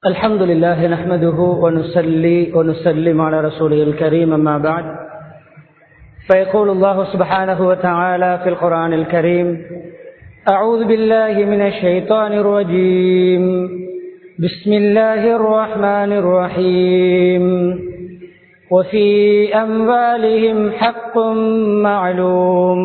الحمد لله نحمده ونسلي ونسلم على رسوله الكريم أما بعد فيقول الله سبحانه وتعالى في القرآن الكريم أعوذ بالله من الشيطان الرجيم بسم الله الرحمن الرحيم وفي أموالهم حق معلوم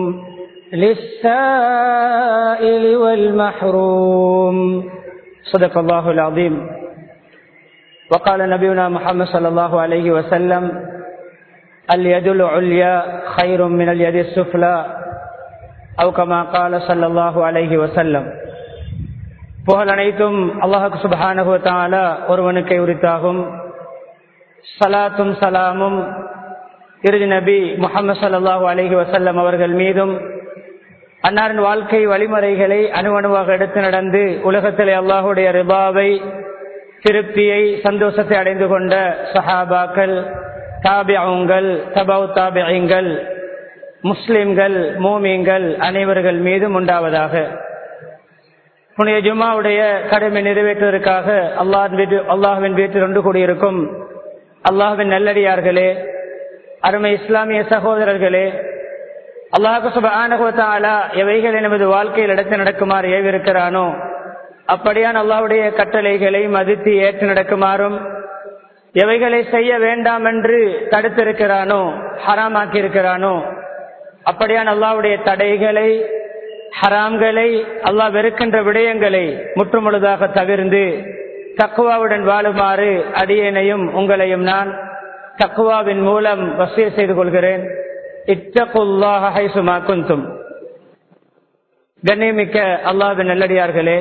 للسائل والمحروم صدق الله العظيم وقال نبينا محمد صلى الله عليه وسلم اليد العليا خير من اليد السفلى أو كما قال صلى الله عليه وسلم புகழ் அனைத்தும் அல்லாஹு சுபஹானஹு தாலா ஒருவனுக்கை உரித்தாகும் சலாத்தும் சலாமும் இறுதி நபி முகமது சல்லாஹூ அலஹி வசல்லம் அவர்கள் மீதும் அன்னாரின் வாழ்க்கை வழிமுறைகளை அணுவணுவாக எடுத்து நடந்து உலகத்திலே அல்லாஹுடைய ரிபாவை திருப்தியை சந்தோஷத்தை அடைந்து கொண்ட சஹாபாக்கள் தாபியங்கள் தபவு தாபியங்கள் முஸ்லிம்கள் மூமியங்கள் அனைவர்கள் மீதும் உண்டாவதாக புனித ஜுமாவுடைய கடமை நிறைவேற்றுவதற்காக அல்லாஹ் வீட்டு அல்லாஹுவின் வீட்டில் ஒன்று கூடியிருக்கும் அல்லாஹுவின் நல்லடியார்களே அருமை இஸ்லாமிய சகோதரர்களே அல்லாஹு சுபானகுவத்தாலா எவைகளை நமது வாழ்க்கையில் எடுத்து நடக்குமாறு ஏவிருக்கிறானோ அப்படியான் அல்லாஹுடைய கட்டளைகளை மதித்து ஏற்று நடக்குமாறும் எவைகளை செய்ய வேண்டாம் என்று தடுத்திருக்கிறானோ ஹராமாக்கி இருக்கிறானோ அப்படியான் அல்லாவுடைய தடைகளை ஹராம்களை அல்லாஹ் வெறுக்கின்ற விடயங்களை முற்றுமுழுதாக தவிர்ந்து தக்குவாவுடன் வாழுமாறு அடியேனையும் உங்களையும் நான் தக்குவாவின் மூலம் வசிய செய்து கொள்கிறேன் இத்தகுல்லாஹுமா குந்தும் கண்ணியமிக்க அல்லாவின் நல்லடியார்களே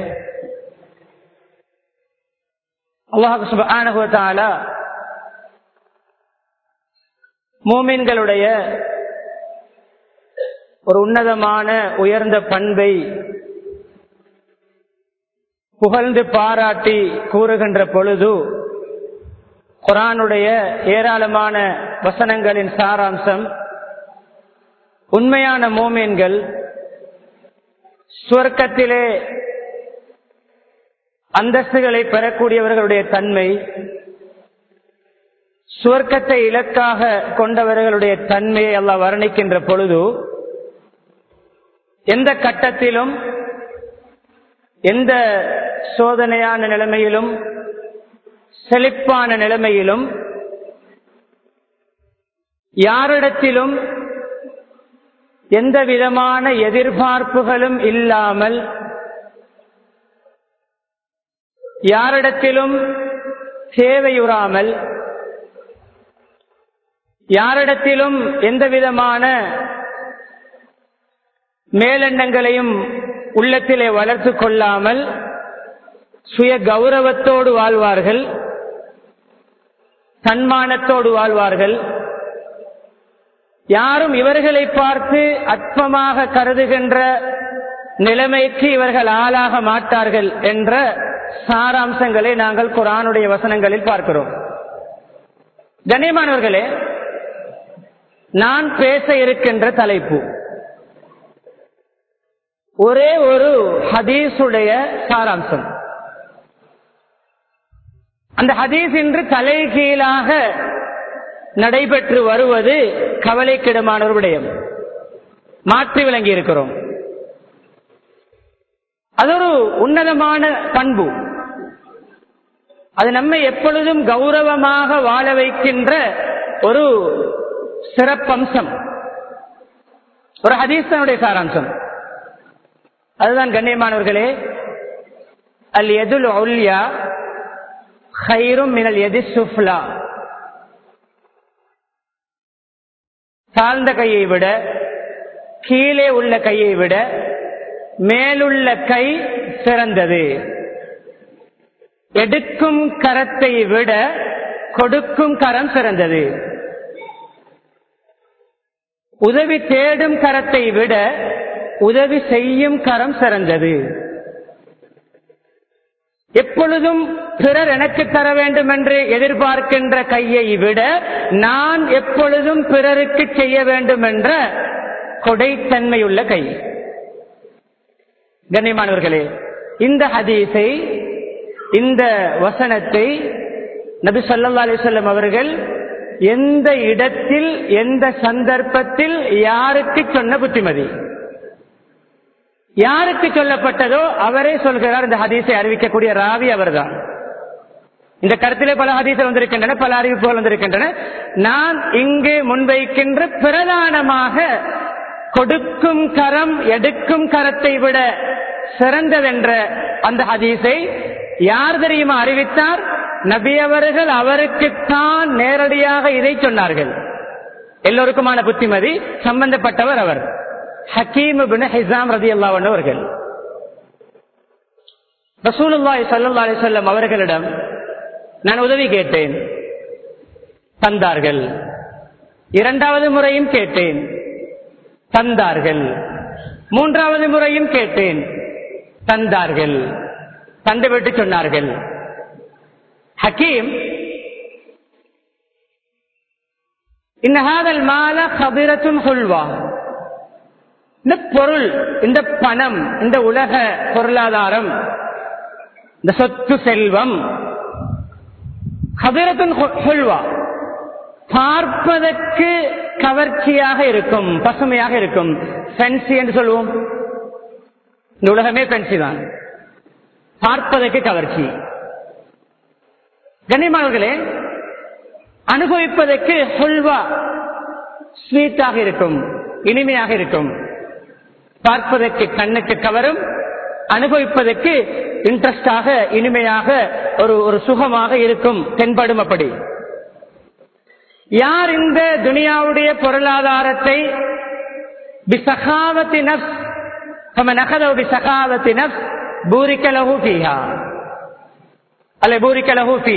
அல்லாஹு சுபானுவத்தாலா மூமின்களுடைய ஒரு உன்னதமான உயர்ந்த பண்பை புகழ்ந்து பாராட்டி கூறுகின்ற பொழுது குரானுடைய ஏராளமான வசனங்களின் சாராம்சம் உண்மையான மோமீன்கள் சுவர்க்கத்திலே அந்தஸ்துகளை பெறக்கூடியவர்களுடைய தன்மை சுவர்க்கத்தை இலக்காக கொண்டவர்களுடைய தன்மையை எல்லாம் வர்ணிக்கின்ற பொழுது எந்த கட்டத்திலும் எந்த சோதனையான நிலைமையிலும் செழிப்பான நிலைமையிலும் யாரிடத்திலும் எந்த விதமான எதிர்பார்ப்புகளும் இல்லாமல் யாரிடத்திலும் தேவையுறாமல் யாரிடத்திலும் எந்த விதமான மேலெண்ணங்களையும் உள்ளத்திலே வளர்த்து கொள்ளாமல் சுய கௌரவத்தோடு வாழ்வார்கள் தன்மானத்தோடு வாழ்வார்கள் யாரும் இவர்களை பார்த்து அற்பமாக கருதுகின்ற நிலைமைக்கு இவர்கள் ஆளாக மாட்டார்கள் என்ற சாராம்சங்களை நாங்கள் குரானுடைய வசனங்களில் பார்க்கிறோம் கண்ணியமானவர்களே நான் பேச இருக்கின்ற தலைப்பு ஒரே ஒரு ஹதீஸுடைய சாராம்சம் அந்த ஹதீஸ் இன்று தலைகீழாக நடைபெற்று வருவது கவலைக்கிடமான ஒரு விடயம் மாற்றி விளங்கி இருக்கிறோம் அது ஒரு உன்னதமான பண்பு அது நம்மை எப்பொழுதும் கௌரவமாக வாழ வைக்கின்ற ஒரு சிறப்பம்சம் ஒரு ஹதீசனுடைய சாராம்சம் அதுதான் கண்ணியமானவர்களே அல் எதுல் ஒல்யா ஹைரும் மினல் எதி சுஃப்லா தாழ்ந்த கையை விட கீழே உள்ள கையை விட மேலுள்ள கை சிறந்தது எடுக்கும் கரத்தை விட கொடுக்கும் கரம் சிறந்தது உதவி தேடும் கரத்தை விட உதவி செய்யும் கரம் சிறந்தது எப்பொழுதும் பிறர் எனக்கு தர வேண்டும் என்று எதிர்பார்க்கின்ற கையை விட நான் எப்பொழுதும் பிறருக்கு செய்ய வேண்டும் என்ற கொடைத்தன்மையுள்ள கை கண்ணியமானவர்களே இந்த ஹதீஸை இந்த வசனத்தை நபி சொல்லா அலிசல்லம் அவர்கள் எந்த இடத்தில் எந்த சந்தர்ப்பத்தில் யாருக்கு சொன்ன புத்திமதி யாருக்கு சொல்லப்பட்டதோ அவரே சொல்கிறார் இந்த ஹதீஸை அறிவிக்கக்கூடிய ராவி அவர்தான் இந்த கருத்திலே பல ஹதீசல் வந்திருக்கின்றன பல அறிவிப்புகள் வந்திருக்கின்றன நான் இங்கு முன்வைக்கின்ற பிரதானமாக கொடுக்கும் கரம் எடுக்கும் கரத்தை விட சிறந்ததென்ற அந்த ஹதீஸை யார் தெரியுமா அறிவித்தார் நபி அவர்கள் அவருக்குத்தான் நேரடியாக இதை சொன்னார்கள் எல்லோருக்குமான புத்திமதி சம்பந்தப்பட்டவர் அவர் ஹக்கீம் ஹிசாம் ரதி அல்லாவன் அவர்கள் ரசூலுல்லாய் சல்லா அலிசல்லம் அவர்களிடம் நான் உதவி கேட்டேன் தந்தார்கள் இரண்டாவது முறையும் கேட்டேன் தந்தார்கள் மூன்றாவது முறையும் கேட்டேன் தந்தார்கள் தந்துவிட்டு சொன்னார்கள் ஹக்கீம் இன்னஹாதல் மால கபிரத்தும் சொல்வா இந்த பொருள் இந்த பணம் இந்த உலக பொருளாதாரம் இந்த சொத்து செல்வம் கபிரத்தும் சொல்வா பார்ப்பதற்கு கவர்ச்சியாக இருக்கும் பசுமையாக இருக்கும் ஃபென்சி என்று சொல்லுவோம் இந்த உலகமே ஃபென்சி தான் பார்ப்பதற்கு கவர்ச்சி கண்ணியமானவர்களே அனுபவிப்பதற்கு சொல்வா ஸ்வீட்டாக இருக்கும் இனிமையாக இருக்கும் பார்ப்பதற்கு கண்ணுக்கு கவரும் அனுபவிப்பதற்கு இன்ட்ரெஸ்டாக இனிமையாக ஒரு ஒரு சுகமாக இருக்கும் தென்படும் அப்படி யார் இந்த துனியாவுடைய பொருளாதாரத்தை பிசகாவத்தி நப்ஸ் நம்ம நகதோ பிசகாவத்தி நப்ஸ் பூரிக்கலஹு ஃபீஹா அல்ல பூரிக்கலஹு ஃபீ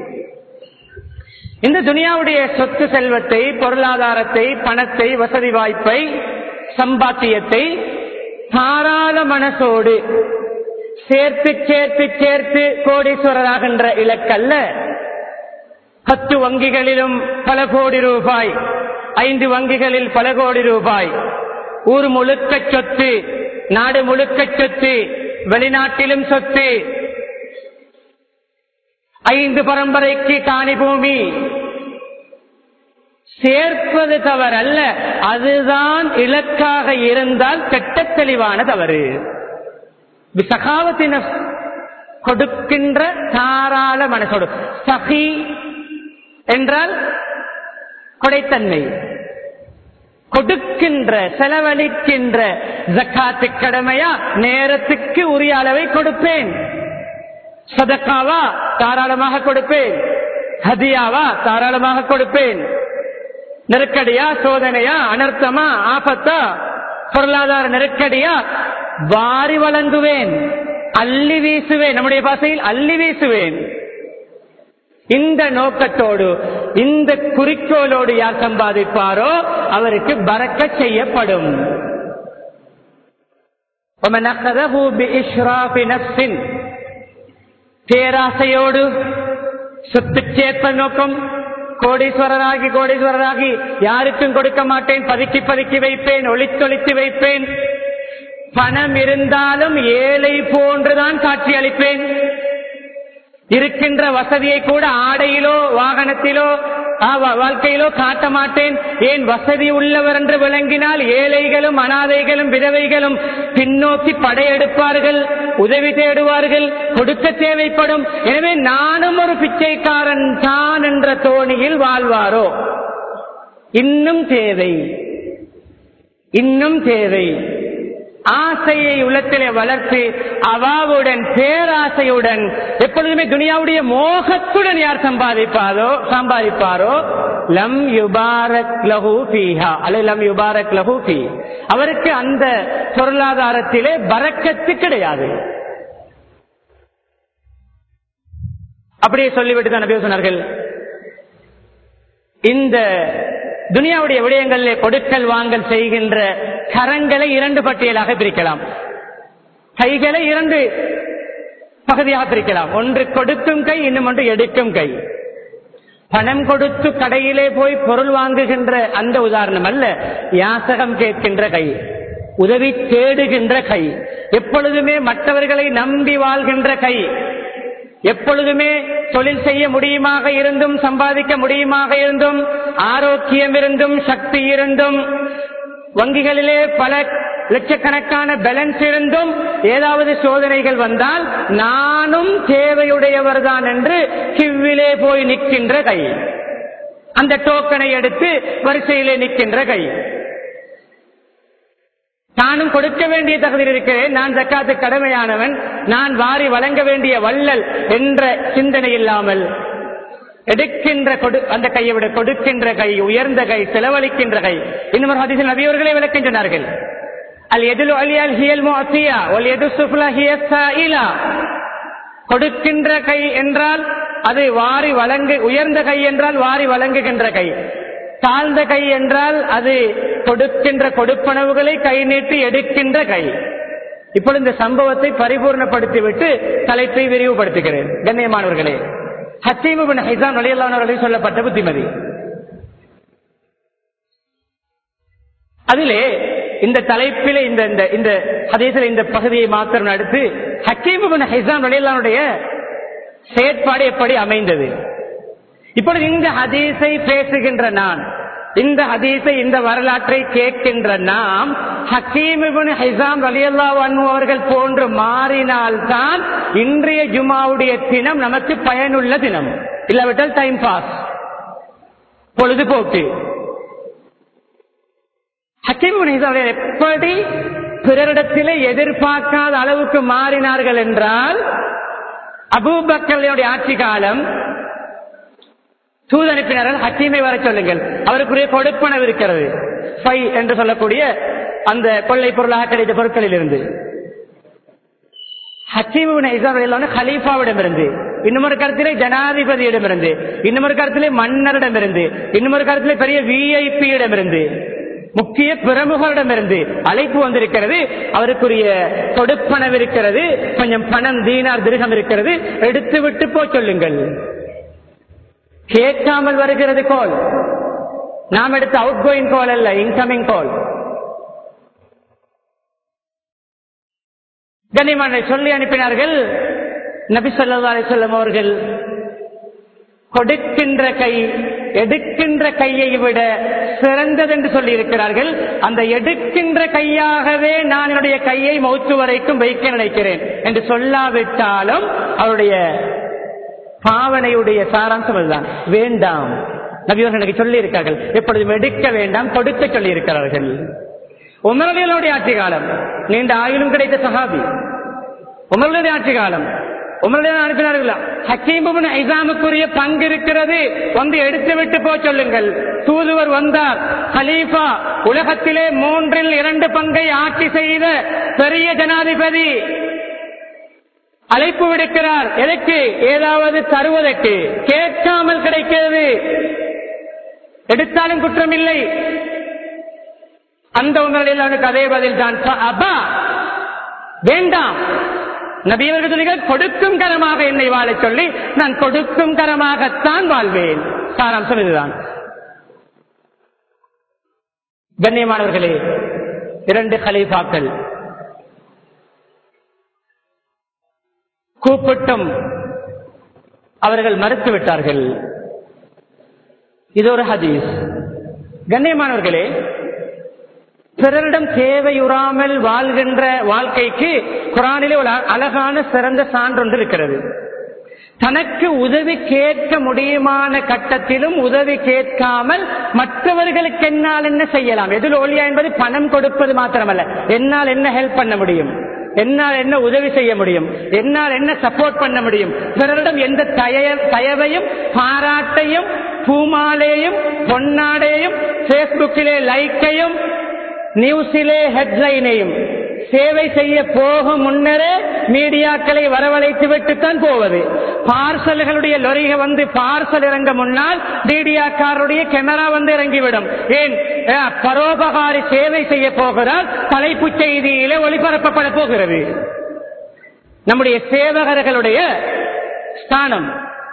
இந்த துனியாவுடைய சொத்து செல்வத்தை பொருளாதாரத்தை பணத்தை வசதி வாய்ப்பை சம்பாத்தியத்தை தாராள மனசோடு சேர்த்து சேர்த்து சேர்த்து கோடீஸ்வரராகின்ற இலக்கல்ல பத்து வங்கிகளிலும் பல கோடி ரூபாய் ஐந்து வங்கிகளில் பல கோடி ரூபாய் ஊர் முழுக்க சொத்து நாடு முழுக்க சொத்து வெளிநாட்டிலும் சொத்து ஐந்து பரம்பரைக்கு காணி பூமி சேர்ப்பது தவறல்ல அதுதான் இலக்காக இருந்தால் கெட்ட தெளிவான தவறு சகாவத்தின கொடுக்கின்ற தாராள மனசோடு சகி என்றால் கொடைத்தன்மை கொடுக்கின்ற செலவழிக்கின்ற ஜக்காத்து கடமையா நேரத்துக்கு உரிய அளவை கொடுப்பேன் சதக்காவா தாராளமாக கொடுப்பேன் ஹதியாவா தாராளமாக கொடுப்பேன் நெருக்கடியா சோதனையா அனர்த்தமா ஆபத்தா பொருளாதார நெருக்கடியா வாரி வழங்குவேன் அள்ளி வீசுவேன் நம்முடைய பாசையில் அள்ளி வீசுவேன் இந்த நோக்கத்தோடு இந்த குறிக்கோளோடு யார் சம்பாதிப்பாரோ அவருக்கு பறக்க செய்யப்படும் பேராசையோடு சொத்து சேர்ப்ப நோக்கம் கோடீஸ்வரராகி கோடீஸ்வரராகி யாருக்கும் கொடுக்க மாட்டேன் பதுக்கி பதுக்கி வைப்பேன் ஒளித்தொழித்து வைப்பேன் பணம் இருந்தாலும் ஏழை போன்றுதான் காட்சி அளிப்பேன் இருக்கின்ற வசதியை கூட ஆடையிலோ வாகனத்திலோ வாழ்க்கையிலோ காட்ட மாட்டேன் ஏன் வசதி உள்ளவர் என்று விளங்கினால் ஏழைகளும் அனாதைகளும் விதவைகளும் பின்னோக்கி படையெடுப்பார்கள் உதவி தேடுவார்கள் கொடுக்க தேவைப்படும் எனவே நானும் ஒரு பிச்சைக்காரன் தான் என்ற தோணியில் வாழ்வாரோ இன்னும் தேவை இன்னும் தேவை ஆசையை உள்ளத்திலே வளர்த்து அவாவுடன் பேராசையுடன் எப்பொழுதுமே துனியாவுடைய மோகத்துடன் யார் சம்பாதிப்பாரோ சம்பாதிப்பாரோ லம் யுபாரக் லஹு பீஹா அல்ல லம் யுபாரக் லஹு பீ அவருக்கு அந்த பொருளாதாரத்திலே பறக்கத்து கிடையாது அப்படியே சொல்லிவிட்டு தான் நபி சொன்னார்கள் இந்த துனியாவுடைய விடயங்களிலே கொடுக்கல் வாங்கல் செய்கின்ற கரங்களை இரண்டு பட்டியலாக பிரிக்கலாம் கைகளை இரண்டு பகுதியாக பிரிக்கலாம் ஒன்று கொடுக்கும் கை இன்னும் ஒன்று எடுக்கும் கை பணம் கொடுத்து கடையிலே போய் பொருள் வாங்குகின்ற அந்த உதாரணம் அல்ல யாசகம் கேட்கின்ற கை உதவி தேடுகின்ற கை எப்பொழுதுமே மற்றவர்களை நம்பி வாழ்கின்ற கை எப்பொழுதுமே தொழில் செய்ய முடியுமாக இருந்தும் சம்பாதிக்க முடியுமாக இருந்தும் ஆரோக்கியம் இருந்தும் சக்தி இருந்தும் வங்கிகளிலே பல லட்சக்கணக்கான பேலன்ஸ் இருந்தும் ஏதாவது சோதனைகள் வந்தால் நானும் தேவையுடையவர் தான் என்று கிவ்விலே போய் நிற்கின்ற கை அந்த டோக்கனை எடுத்து வரிசையிலே நிற்கின்ற கை தானும் கொடுக்க வேண்டிய தகுதியில் இருக்கிறேன் நான் ஜக்காத்து கடமையானவன் நான் வாரி வழங்க வேண்டிய வள்ளல் என்ற சிந்தனை இல்லாமல் எடுக்கின்ற கொடு அந்த கையை விட கொடுக்கின்ற கை உயர்ந்த கை செலவழிக்கின்ற கை இன்னும் ஹதீசில் நபியவர்களே விளக்கின்றனார்கள் அல் எதில் அலியால் ஹியல் முஅத்தியா ஒல் எது சுஃப்லா ஹிய சாயிலா கொடுக்கின்ற கை என்றால் அது வாரி வழங்கு உயர்ந்த கை என்றால் வாரி வழங்குகின்ற கை தாழ்ந்த கை என்றால் அது கொடுக்கின்ற கொடுப்பனவுகளை கை நீட்டி எடுக்கின்ற கை இப்பொழுது இந்த சம்பவத்தை பரிபூர்ணப்படுத்திவிட்டு தலைப்பை விரிவுபடுத்துகிறேன் கண்ணியமானவர்களே ஹத்தீமுபின் ஹைசான் அலியல்லானவர்களை சொல்லப்பட்ட புத்திமதி அதிலே இந்த தலைப்பிலே இந்த இந்த இந்த ஹதீஸில் இந்த பகுதியை மாத்திரம் அடுத்து ஹக்கீமுபின் ஹைசான் அலியல்லானுடைய செயற்பாடு எப்படி அமைந்தது இப்பொழுது இந்த ஹதீஸை பேசுகின்ற நான் இந்த ஹதீஸை இந்த வரலாற்றை கேட்கின்ற நாம் ஹக்கீமிபின் ஹிசாம் அலியல்லா அன்பு அவர்கள் போன்று மாறினால்தான் இன்றைய ஜுமாவுடைய தினம் நமக்கு பயனுள்ள தினம் இல்லாவிட்டால் டைம் பாஸ் பொழுதுபோக்கு ஹக்கீமிபின் ஹிசாம் எப்படி பிறரிடத்திலே எதிர்பார்க்காத அளவுக்கு மாறினார்கள் என்றால் அபூபக்கருடைய ஆட்சி காலம் தூதனுப்பினர்கள் ஹக்கீமை வர சொல்லுங்கள் அவருக்குரிய கொடுப்பனவு இருக்கிறது ஃபை என்று சொல்லக்கூடிய அந்த கொள்ளை பொருளாக கிடைத்த பொருட்களில் இருந்து ஹலீஃபாவிடமிருந்து இன்னொரு கருத்திலே ஜனாதிபதியிடமிருந்து இன்னொரு கருத்திலே மன்னரிடமிருந்து இன்னொரு கருத்திலே பெரிய விஐபியிடமிருந்து முக்கிய பிரமுகரிடமிருந்து அழைப்பு வந்திருக்கிறது அவருக்குரிய கொடுப்பனவு இருக்கிறது கொஞ்சம் பணம் தீனார் திருகம் இருக்கிறது எடுத்து விட்டு போ சொல்லுங்கள் கேட்காமல் வருகிறது கோல் நாம் எடுத்த அவுட் கோயிங் கோல் அல்ல இன்கமிங் கோல் கனிமனை சொல்லி அனுப்பினார்கள் நபி சொல்லா சொல்லம் அவர்கள் கொடுக்கின்ற கை எடுக்கின்ற கையை விட சிறந்தது என்று சொல்லி இருக்கிறார்கள் அந்த எடுக்கின்ற கையாகவே நான் என்னுடைய கையை மௌத்து வரைக்கும் வைக்க நினைக்கிறேன் என்று சொல்லாவிட்டாலும் அவருடைய பாவனையுடைய சாராம்சம் அதுதான் வேண்டாம் நபியவர்கள் எனக்கு சொல்லி இருக்கார்கள் எப்பொழுதும் எடுக்க வேண்டாம் கொடுக்க சொல்லி இருக்கிறார்கள் உமரலியனுடைய ஆட்சி காலம் நீண்ட ஆயுளும் கிடைத்த சஹாபி உமரலுடைய ஆட்சி காலம் உமரலியன் அனுப்பினார்கள் ஹக்கீமுபின் ஐசாமுக்குரிய பங்கு இருக்கிறது வந்து எடுத்து விட்டு போ சொல்லுங்கள் தூதுவர் வந்தார் ஹலீஃபா உலகத்திலே மூன்றில் இரண்டு பங்கை ஆட்சி செய்த பெரிய ஜனாதிபதி அழைப்பு விடுக்கிறார் எதற்கு ஏதாவது தருவதற்கு கேட்காமல் கிடைக்கிறது எடுத்தாலும் குற்றம் இல்லை அந்த உங்களில் அவனுக்கு அதே பதில் தான் அப்பா வேண்டாம் நபியவர்கள் சொன்னீர்கள் கொடுக்கும் கரமாக என்னை வாழச் சொல்லி நான் கொடுக்கும் கரமாகத்தான் வாழ்வேன் சாராம்சம் இதுதான் கண்ணியமானவர்களே இரண்டு கலீஃபாக்கள் கூப்பிட்டும் அவர்கள் மறுத்து விட்டார்கள் இது ஒரு ஹதீஸ் கண்ணியமானவர்களே பிறரிடம் தேவையுறாமல் வாழ்கின்ற வாழ்க்கைக்கு குரானிலே ஒரு அழகான சிறந்த சான்றொன்று இருக்கிறது தனக்கு உதவி கேட்க முடியுமான கட்டத்திலும் உதவி கேட்காமல் மற்றவர்களுக்கு என்னால் என்ன செய்யலாம் எதில் ஒளியா என்பது பணம் கொடுப்பது மாத்திரமல்ல என்னால் என்ன ஹெல்ப் பண்ண முடியும் என்னால் என்ன உதவி செய்ய முடியும் என்னால் என்ன சப்போர்ட் பண்ண முடியும் பிறரிடம் எந்த தயவையும் பாராட்டையும் பூமாலையும் பொன்னாடையும் பேஸ்புக்கிலே லைக்கையும் நியூஸிலே ஹெட்லைனையும் சேவை செய்ய போகும் முன்னரே மீடியாக்களை வரவழைத்து விட்டுத்தான் போவது பார்சல்களுடைய லொரிக வந்து பார்சல் இறங்க முன்னால் மீடியாக்காரருடைய கேமரா வந்து இறங்கிவிடும் ஏன் பரோபகாரி சேவை செய்ய போகிறால் தலைப்பு செய்தியிலே ஒளிபரப்பப்பட போகிறது நம்முடைய சேவகர்களுடைய ஸ்தானம்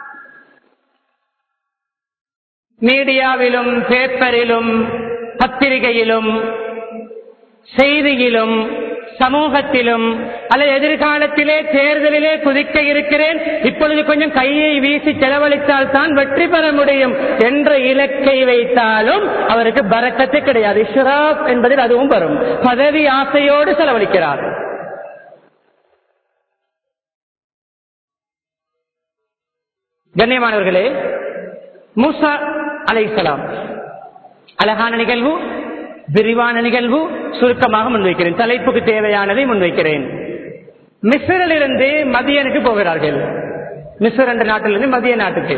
மீடியாவிலும் பேப்பரிலும் பத்திரிகையிலும் செய்தியிலும் சமூகத்திலும் அல்லது எதிர்காலத்திலே தேர்தலிலே குதிக்க இருக்கிறேன் இப்பொழுது கொஞ்சம் கையை வீசி செலவழித்தால் தான் வெற்றி பெற முடியும் என்ற இலக்கை வைத்தாலும் அவருக்கு பறக்கத்து கிடையாது இஷ்ராப் என்பதில் அதுவும் வரும் பதவி ஆசையோடு செலவழிக்கிறார் கண்ணியமானவர்களே மூசா அலைசலாம் அழகான நிகழ்வு விரிவான நிகழ்வு சுருக்கமாக முன்வைக்கிறேன் தலைப்புக்கு தேவையானதை முன்வைக்கிறேன் மிஸ்ரிலிருந்து மதியனுக்கு போகிறார்கள் மிஸ்ர் என்ற நாட்டிலிருந்து மதிய நாட்டுக்கு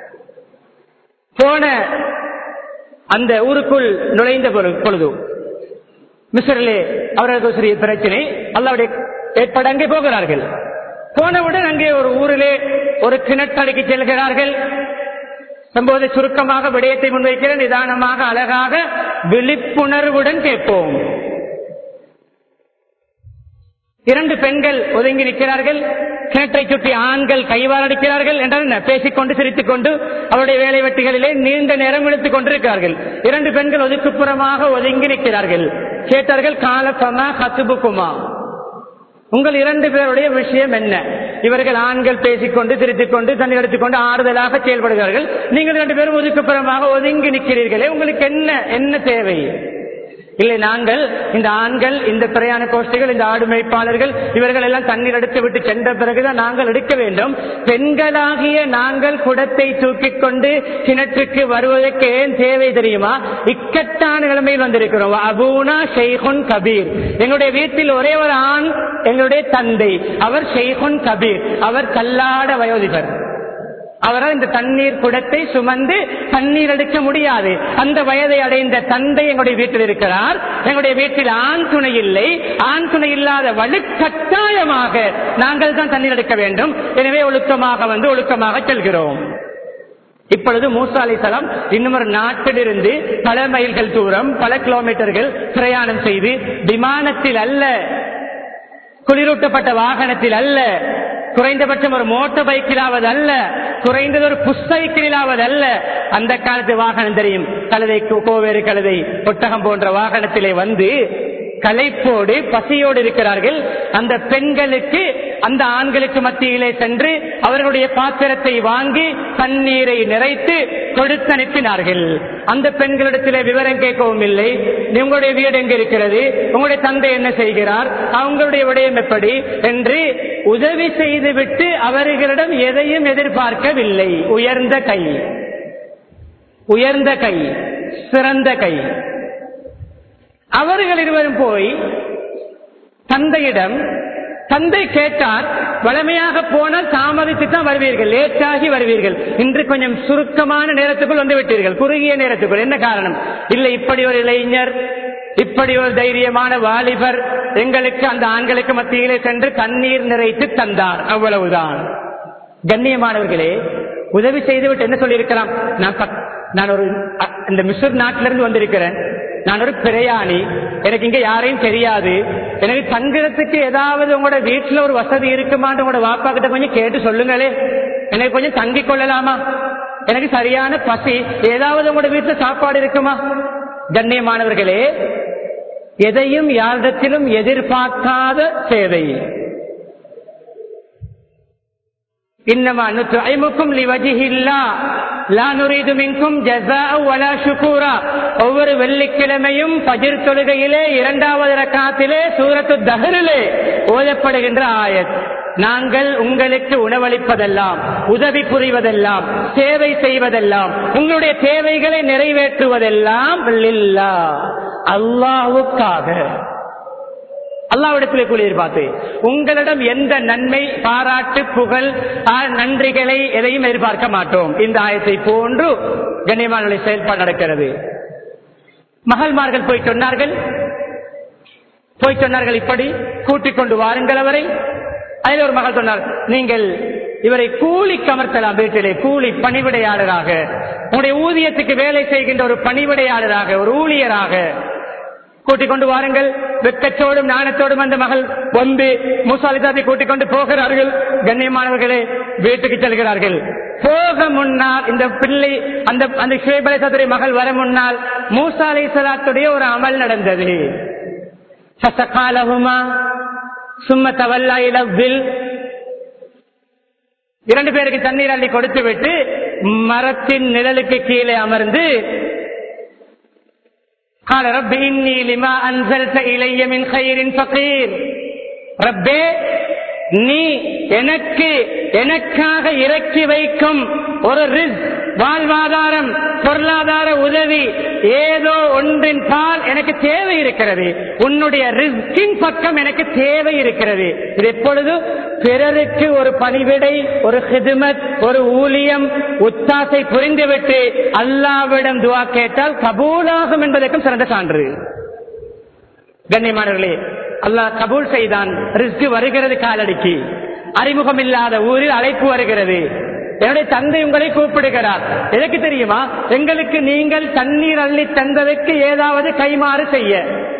போன அந்த ஊருக்குள் நுழைந்த பொழு- பொழுது மிஸ்ரிலே அவர்களுக்கு ஒரு சிறிய பிரச்சனை அல்லாவுடைய ஏற்பட அங்கே போகிறார்கள் போனவுடன் அங்கே ஒரு ஊரிலே ஒரு கிணற்றடைக்கு செல்கிறார்கள் சம்பவத்தை சுருக்கமாக விடயத்தை முன்வைக்கிற நிதானமாக அழகாக விழிப்புணர்வுடன் கேட்போம் இரண்டு பெண்கள் ஒதுங்கி நிற்கிறார்கள் கிணற்றை சுற்றி ஆண்கள் கைவாரடிக்கிறார்கள் என்றால் என்ன? பேசிக்கொண்டு சிரித்துக் கொண்டு அவருடைய வேலை வெட்டிகளிலே நீண்ட நேரம் இழுத்துக் கொண்டிருக்கிறார்கள் இரண்டு பெண்கள் ஒதுக்குப்புறமாக ஒதுங்கி நிற்கிறார்கள் கேட்டார்கள் காலப்பமா ஹத்துபுக்குமா உங்கள் இரண்டு பேருடைய விஷயம் என்ன இவர்கள் ஆண்கள் பேசிக்கொண்டு சிரித்துக் கொண்டு தண்ணி எடுத்துக்கொண்டு ஆறுதலாக செயல்படுகிறார்கள் நீங்கள் இரண்டு பேரும் ஒதுக்குப்புறமாக ஒதுங்கி நிற்கிறீர்களே உங்களுக்கு என்ன என்ன தேவை இல்லை நாங்கள் இந்த ஆண்கள் இந்த பிரயாண கோஷ்டிகள் இந்த ஆடு மேய்ப்பாளர்கள் இவர்கள் எல்லாம் தண்ணீர் எடுத்து விட்டு சென்ற பிறகுதான் நாங்கள் எடுக்க வேண்டும் பெண்களாகிய நாங்கள் குடத்தை தூக்கிக் கொண்டு கிணற்றுக்கு வருவதற்கு ஏன் தேவை தெரியுமா இக்கட்டான நிலைமையில் வந்திருக்கிறோம் அபூனா ஷெய்குன் கபீர் எங்களுடைய வீட்டில் ஒரே ஒரு ஆண் எங்களுடைய தந்தை அவர் ஷெய்குன் கபீர் அவர் கல்லாட வயோதிகர் அவரால் இந்த தண்ணீர் குடத்தை சுமந்து தண்ணீர் எடுக்க முடியாது அந்த வயதை அடைந்த தந்தை எங்களுடைய வீட்டில் இருக்கிறார் எங்களுடைய வீட்டில் ஆண் துணை இல்லை ஆண் துணை இல்லாத வலுக்கட்டாயமாக நாங்கள் தான் தண்ணீர் எடுக்க வேண்டும் எனவே ஒழுக்கமாக வந்து ஒழுக்கமாக செல்கிறோம் இப்பொழுது மூசா அலிசலாம் இன்னும் ஒரு நாட்டிலிருந்து பல மைல்கள் தூரம் பல கிலோமீட்டர்கள் பிரயாணம் செய்து விமானத்தில் அல்ல குளிரூட்டப்பட்ட வாகனத்தில் அல்ல குறைந்தபட்சம் ஒரு மோட்டார் பைக்கிலாவது அல்ல குறைந்தது ஒரு புஸ்தகிலாவது அல்ல அந்த காலத்து வாகனம் தெரியும் கழுதை கோ- கோவேறு கழுதை ஒட்டகம் போன்ற வாகனத்திலே வந்து களைப்போடு பசியோடு இருக்கிறார்கள் அந்த பெண்களுக்கு அந்த ஆண்களுக்கு மத்தியிலே சென்று அவர்களுடைய பாத்திரத்தை வாங்கி தண்ணீரை நிறைத்து கொடுத்து அனுப்பினார்கள் அந்த பெண்களிடத்திலே விவரம் கேட்கவும் இல்லை உங்களுடைய வீடு எங்க இருக்கிறது உங்களுடைய தந்தை என்ன செய்கிறார் அவங்களுடைய விடயம் எப்படி என்று உதவி செய்துவிட்டு அவர்களிடம் எதையும் எதிர்பார்க்கவில்லை உயர்ந்த கை உயர்ந்த கை சிறந்த கை அவர்கள் இருவரும் போய் தந்தையிடம் தந்தை கேட்டார் வளமையாக போனால் தாமதித்து தான் வருவீர்கள் லேட்டாகி வருவீர்கள் இன்று கொஞ்சம் சுருக்கமான நேரத்துக்குள் வந்து விட்டீர்கள் குறுகிய நேரத்துக்குள் என்ன காரணம் இல்லை இப்படி ஒரு இளைஞர் இப்படி ஒரு தைரியமான வாலிபர் எங்களுக்கு அந்த ஆண்களுக்கு மத்தியிலே சென்று தண்ணீர் நிறைத்து தந்தார் அவ்வளவுதான் கண்ணியமானவர்களே உதவி செய்துவிட்டு என்ன சொல்லியிருக்கலாம் நான் பக்- நான் ஒரு அ- இந்த மிஸ்ர் நாட்டிலிருந்து வந்திருக்கிறேன் நான் ஒரு பிரயாணி எனக்கு இங்க யாரையும் தெரியாது எனக்கு தங்குறதுக்கு ஏதாவது உங்களோட வீட்டுல ஒரு வசதி இருக்குமான்னு உங்களோட வாப்பா கிட்ட கொஞ்சம் கேட்டு சொல்லுங்களே எனக்கு கொஞ்சம் தங்கிக் கொள்ளலாமா எனக்கு சரியான பசி ஏதாவது உங்களோட வீட்டுல சாப்பாடு இருக்குமா கண்ணியமானவர்களே எதையும் யாரிடத்திலும் எதிர்பார்க்காத சேவை இன்னமா நுத்ஐமுக்கும் லிவஜிஹில்லா லா நுரீது மின்கும் ஜஸாஅ வலா ஷுகூரா ஒவ்வொரு வெள்ளிக்கிழமையும் பஜிர் தொழுகையிலே இரண்டாவது ரக்காத்திலே சூரத்து தஹரிலே ஓதப்படுகின்ற ஆயத் நாங்கள் உங்களுக்கு உணவளிப்பதெல்லாம் உதவி புரிவதெல்லாம் சேவை செய்வதெல்லாம் உங்களுடைய தேவைகளை நிறைவேற்றுவதெல்லாம் லில்லா அல்லாஹ்வுக்காக அல்லாவிடத்திலே கூலி எதிர்பார்த்து உங்களிடம் எந்த நன்மை பாராட்டு புகழ் ஆ, நன்றிகளை எதையும் எதிர்பார்க்க மாட்டோம் இந்த ஆயத்தை போன்று கண்ணியமான செயல்பாடு நடக்கிறது மகள்மார்கள் போய் சொன்னார்கள் போய் சொன்னார்கள் இப்படி கூட்டிக் கொண்டு வாருங்கள் அவரை அதில் ஒரு மகள் சொன்னார் நீங்கள் இவரை கூலி கமர்த்தலாம் வீட்டிலே கூலி பணிவிடையாளராக உங்களுடைய ஊதியத்துக்கு வேலை செய்கின்ற ஒரு பணிவிடையாளராக ஒரு ஊழியராக கூட்டிக் கொண்டு வாருங்கள் வெக்கச்சோடும் நாணத்தோடும் அந்த மகள் வந்து மூசாலிதாத்தை கூட்டிக் கொண்டு போகிறார்கள் கண்ணியமானவர்களே வீட்டுக்கு செல்கிறார்கள் போக முன்னால் இந்த பிள்ளை அந்த அந்த ஷேபலேசத்துடைய மகள் வர முன்னால் மூசா அலை சலாத்துடைய ஒரு அமல் நடந்தது சசகாலகுமா சும்ம தவல்லா இலவில் இரண்டு பேருக்கு தண்ணீர் அள்ளி கொடுத்து விட்டு மரத்தின் நிழலுக்கு கீழே அமர்ந்து قال رب إني لما أنزلت إلي من خير فقير ரப்பே நீ எனக்கு எனக்காக இறக்கி வைக்கும் ஒரு ரிஸ் வாழ்வாதாரம் பொருளாதார உதவி ஏதோ ஒன்றின் பால் எனக்கு தேவை இருக்கிறது உன்னுடைய ரிஸ்கின் பக்கம் எனக்கு தேவை இருக்கிறது இது எப்பொழுது பிறருக்கு ஒரு பணிவிடை ஒரு ஹிதுமத் ஒரு ஊழியம் உத்தாசை புரிந்துவிட்டு அல்லாவிடம் துவா கேட்டால் கபூலாகும் என்பதற்கும் சிறந்த சான்று கண்ணியமானவர்களே அல்லாஹ் கபூல் செய்தான் ரிஸ்க் வருகிறது காலடிக்கு அறிமுகம் இல்லாத ஊரில் அழைப்பு வருகிறது என்னுடைய தந்தை உங்களை கூப்பிடுகிறார் எதற்கு தெரியுமா எங்களுக்கு நீங்கள் தண்ணீர் அள்ளி தந்ததற்கு ஏதாவது கைமாறு செய்ய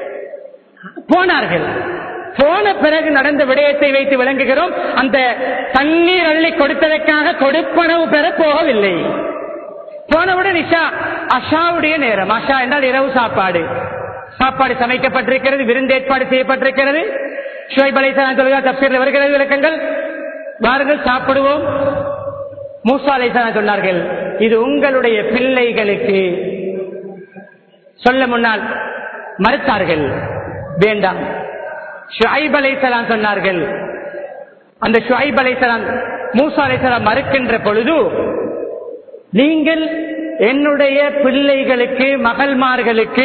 போனார்கள் போன பிறகு நடந்த விடயத்தை வைத்து விளங்குகிறோம் அந்த தண்ணீர் அள்ளி கொடுத்ததற்காக கொடுப்பனவு பெற போகவில்லை போனவுடன் இஷா அஷாவுடைய நேரம் அஷா என்றால் இரவு சாப்பாடு சாப்பாடு சமைக்கப்பட்டிருக்கிறது விருந்து ஏற்பாடு செய்யப்பட்டிருக்கிறது ஷுவைப் அலைசலாம் சொல்கிறார் தப்சீரில் வருகிறது விளக்கங்கள் வாருங்கள் சாப்பிடுவோம் மூசா அலைசலாம் சொன்னார்கள் இது உங்களுடைய பிள்ளைகளுக்கு சொல்ல முன்னால் மறுத்தார்கள் வேண்டாம் ஷுஐப் அலைசலாம் சொன்னார்கள் அந்த ஷுஐப் அலைசலாம் மூசா அலைசலாம் மறுக்கின்ற பொழுது நீங்கள் என்னுடைய பிள்ளைகளுக்கு மகள்மார்களுக்கு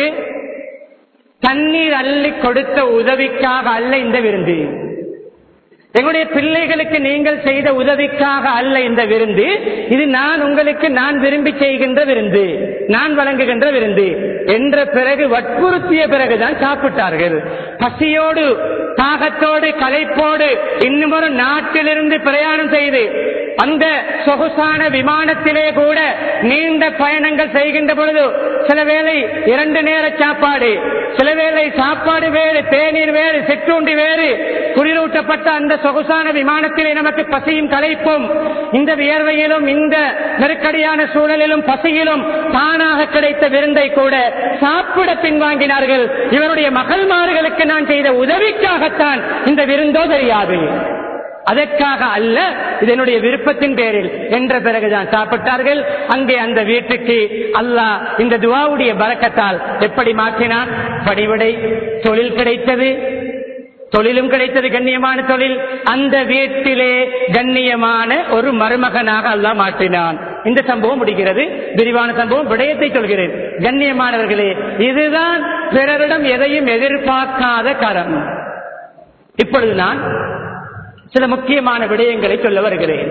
தண்ணீர் அள்ளி கொடுத்த உதவிக்காக அல்ல இந்த விருந்து எங்களுடைய பிள்ளைகளுக்கு நீங்கள் செய்த உதவிக்காக அல்ல இந்த விருந்து இது நான் உங்களுக்கு நான் விரும்பி செய்கின்ற விருந்து நான் வழங்குகின்ற விருந்து என்ற பிறகு வற்புறுத்திய பிறகுதான் சாப்பிட்டார்கள் பசியோடு தாகத்தோடு களைப்போடு இன்னும் ஒரு நாட்டிலிருந்து பிரயாணம் செய்து அந்த சொகுசான விமானத்திலே கூட நீண்ட பயணங்கள் செய்கின்ற பொழுது சில வேளை இரண்டு நேர சாப்பாடு சில வேளை சாப்பாடு வேறு தேநீர் வேறு சிற்றுண்டி வேறு குளிரூட்டப்பட்ட அந்த சொகுசான விமானத்திலே நமக்கு பசியும் களைப்பும் இந்த வியர்வையிலும் இந்த நெருக்கடியான சூழலிலும் பசியிலும் தானாக கிடைத்த விருந்தை கூட சாப்பிட பின்வாங்கினார்கள் இவருடைய மகள்மார்களுக்கு நான் செய்த உதவிக்காகத்தான் இந்த விருந்தோ தெரியாது அதற்காக அல்ல இதனுடைய விருப்பத்தின் பேரில் என்ற பிறகுதான் சாப்பிட்டார்கள் அங்கே அந்த வீட்டுக்கு அல்லாஹ் இந்த துவாவுடைய பறக்கத்தால் எப்படி மாற்றினான் பணிவிடை தொழில் கிடைத்தது தொழிலும் கிடைத்தது கண்ணியமான தொழில் அந்த வீட்டிலே கண்ணியமான ஒரு மருமகனாக அல்லாஹ் மாற்றினான் இந்த சம்பவம் முடிகிறது விரிவான சம்பவம் விடயத்தை சொல்கிறேன் கண்ணியமானவர்களே இதுதான் பிறரிடம் எதையும் எதிர்பார்க்காத கரம் இப்பொழுது நான் சில முக்கியமான விடயங்களை சொல்ல வருகிறேன்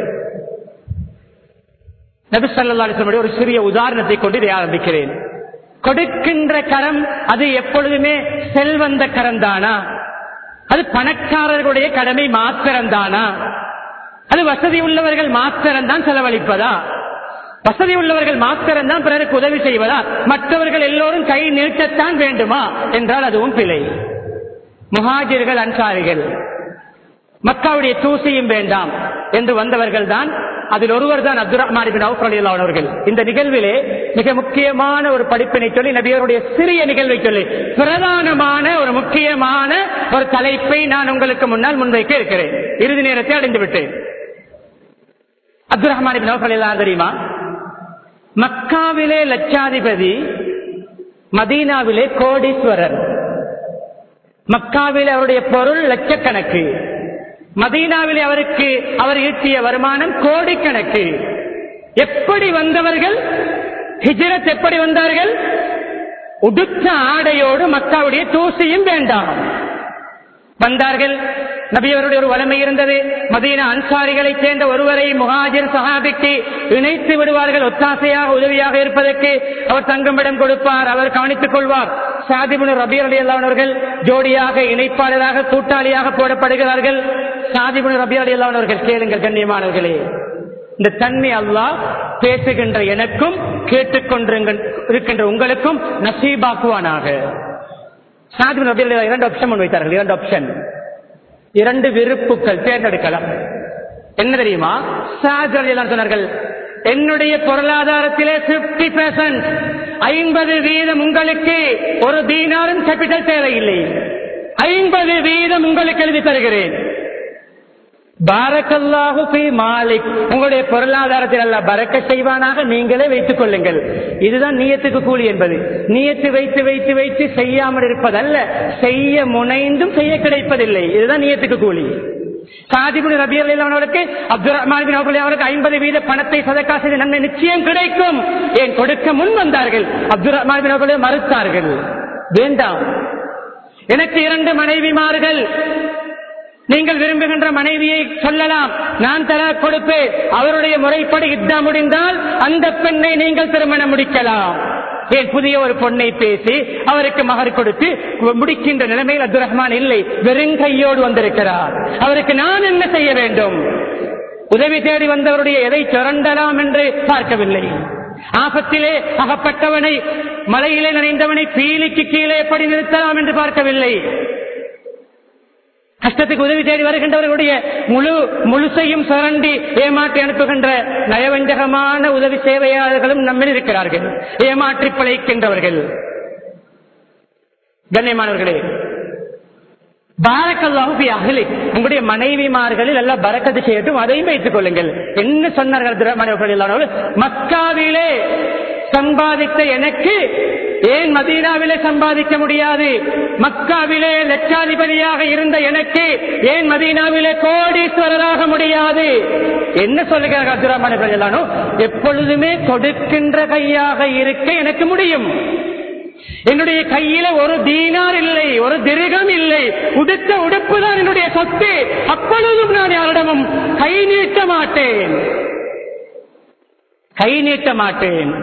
நபி ஸல்லல்லாஹு அலைஹி வஸல்லம் ஒரு சிறிய உதாரணத்தை கொண்டு இதை ஆரம்பிக்கிறேன் கொடுக்கின்ற கரம் அது எப்பொழுதுமே செல்வந்த கரம் தானா அது பணக்காரர்களுடைய கடமை மாத்திரம்தானா அது வசதி உள்ளவர்கள் மாத்திரம்தான் செலவழிப்பதா வசதி உள்ளவர்கள் மாத்திரம்தான் பிறருக்கு உதவி செய்வதா மற்றவர்கள் எல்லோரும் கை நீட்டத்தான் வேண்டுமா என்றால் அதுவும் பிழை முஹாஜிர்கள் அன்சாரிகள் மக்காவுடைய தூசியும் வேண்டாம் என்று வந்தவர்கள் தான் அதில் ஒருவர் தான் அப்துல் ரஹ்மான் பின் அவுஃப் ரலியல்லாஹு அன்ஹு அவர்கள் இந்த நிகழ்விலே மிக முக்கியமான ஒரு படிப்பினை சொல்லி நபியருடைய சிறிய நிகழ்வை சொல்லி பிரதானமான ஒரு முக்கியமான ஒரு தலைப்பை நான் உங்களுக்கு முன்னால் முன்வைக்க இருக்கிறேன் இறுதி நேரத்தை அடைந்து விட்டேன் அப்துல் ரஹ்மான் பின் அவுஃப் ரலியல்லாஹு தெரியுமா மக்காவிலே லட்சாதிபதி மதீனாவிலே கோடீஸ்வரர் மக்காவில் அவருடைய பொருள் லட்சக்கணக்கு மதீனாவில் அவருக்கு அவர் ஈட்டிய வருமானம் கோடிக்கணக்கு எப்படி வந்தவர்கள் ஹிஜ்ரத் எப்படி வந்தார்கள் உடுத்த ஆடையோடு மக்காவுடைய தூசியும் வேண்டாம் வந்தார்கள் நபியவருடைய ஒரு வளமை இருந்தது மதீன அன்சாரிகளைச் சேர்ந்த ஒருவரை முஹாஜிர் சஹாபிக்கு இணைத்து விடுவார்கள் ஒத்தாசையாக உதவியாக இருப்பதற்கு அவர் தங்குமிடம் கொடுப்பார் அவர் கவனித்துக் கொள்வார் சாதிபுன் ரபீர் அலி அல்லானவர்கள் ஜோடியாக இணைப்பாளராக கூட்டாளியாக போடப்படுகிறார்கள் சாதிபுன் ரபீர் அலி அல்லானவர்கள் கேளுங்கள் கண்ணியமானவர்களே இந்த தன்மை அல்லாஹ் பேசுகின்ற எனக்கும் கேட்டுக்கொண்டிருங்க இருக்கின்ற உங்களுக்கும் நசீபாக்குவானாக சாதிபுன் ரபீர் அலி இரண்டு ஆப்ஷன் முன் வைத்தார்கள் இரண்டு ஆப்ஷன் இரண்டு விருப்புக்கள் தேர்ந்தெடுக்கலாம் என்ன தெரியுமா சாத் அலி அல்லாஹ் சொன்னார்கள் என்னுடைய பொருளாதாரத்திலே பிப்டி பெர்சன்ட் ஐம்பது வீதம் உங்களுக்கு ஒரு தீனாரும் கேபிட்டல் தேவையில்லை ஐம்பது வீதம் உங்களுக்கு எழுதி தருகிறேன் பாரக்கல்லாஹு ஃபீ மாலிக் உங்களுடைய பொருளாதாரத்தில் அல்ல பறக்க செய்வானாக நீங்களே வைத்துக் கொள்ளுங்கள் இதுதான் நீயத்துக்கு கூலி என்பது நீயத்து வைத்து வைத்து வைத்து செய்யாமல் இருப்பதல்ல செய்ய முனைந்தும் செய்ய கிடைப்பதில்லை இதுதான் நீயத்துக்கு கூலி சாதிபுன் ரபி அவர்களுக்கு அப்துல் ரஹ்மான் பின் அவுஃப் அவர்களுக்கு ஐம்பது வீத பணத்தை சதக்கா செய்த நன்மை நிச்சயம் கிடைக்கும் ஏன் கொடுக்க முன் வந்தார்கள் அப்துல் ரஹ்மான் பின் அவுஃப் மறுத்தார்கள் வேண்டாம் எனக்கு இரண்டு மனைவிமார்கள் நீங்கள் விரும்புகின்ற மனைவியை சொல்லலாம் நான் தர கொடுப்பேன் அவருடைய முறைப்படி இத்தா முடிந்தால் அந்த பெண்ணை நீங்கள் திருமணம் முடிக்கலாம் ஏன் புதிய ஒரு பொண்ணை பேசி அவருக்கு மகர் கொடுத்து முடிக்கின்ற நிலைமையில் அப்துல் ரஹ்மான் இல்லை வெறுங்கையோடு வந்திருக்கிறார் அவருக்கு நான் என்ன செய்ய வேண்டும் உதவி தேடி வந்தவருடைய எதை சுரண்டலாம் என்று பார்க்கவில்லை ஆபத்திலே அகப்பட்டவனை மலையிலே நனைந்தவனை பீலிக்கு கீழே எப்படி நிறுத்தலாம் என்று பார்க்கவில்லை கஷ்டத்துக்கு உதவி தேடி வருகின்றவர்களுடைய முழு முழுசையும் சுரண்டி ஏமாற்றி அனுப்புகின்ற நயவஞ்சகமான உதவி சேவையாளர்களும் நம்மில் இருக்கிறார்கள் ஏமாற்றி பிழைக்கின்றவர்கள் கண்ணியமானவர்களே பாரக்கல்லாஹு அகலி உங்களுடைய மனைவிமார்களில் எல்லாம் பறக்கத்து செய்யட்டும் அதையும் வைத்துக் கொள்ளுங்கள் என்ன சொன்னார்கள் துரமணி மக்காவிலே சம்பாதித்த எனக்கு ஏன் மதீனாவிலே சம்பாதிக்க முடியாது மக்காவிலே லட்சாதிபதியாக இருந்த எனக்கு ஏன் மதீனாவிலே கோடீஸ்வரராக முடியாது என்ன சொல்லுகிறார் அப்துரஹ்மான் பிரஜலானோ எப்பொழுதுமே கொடுக்கின்ற கையாக இருக்க எனக்கு முடியும் என்னுடைய கையில ஒரு தீனார் இல்லை ஒரு திருகம் இல்லை உடுத்த உடுப்பு தான் என்னுடைய சொத்து அப்பொழுதும் நான் யாரிடமும் கை நீட்ட மாட்டேன் கை நீட்ட மாட்டேன்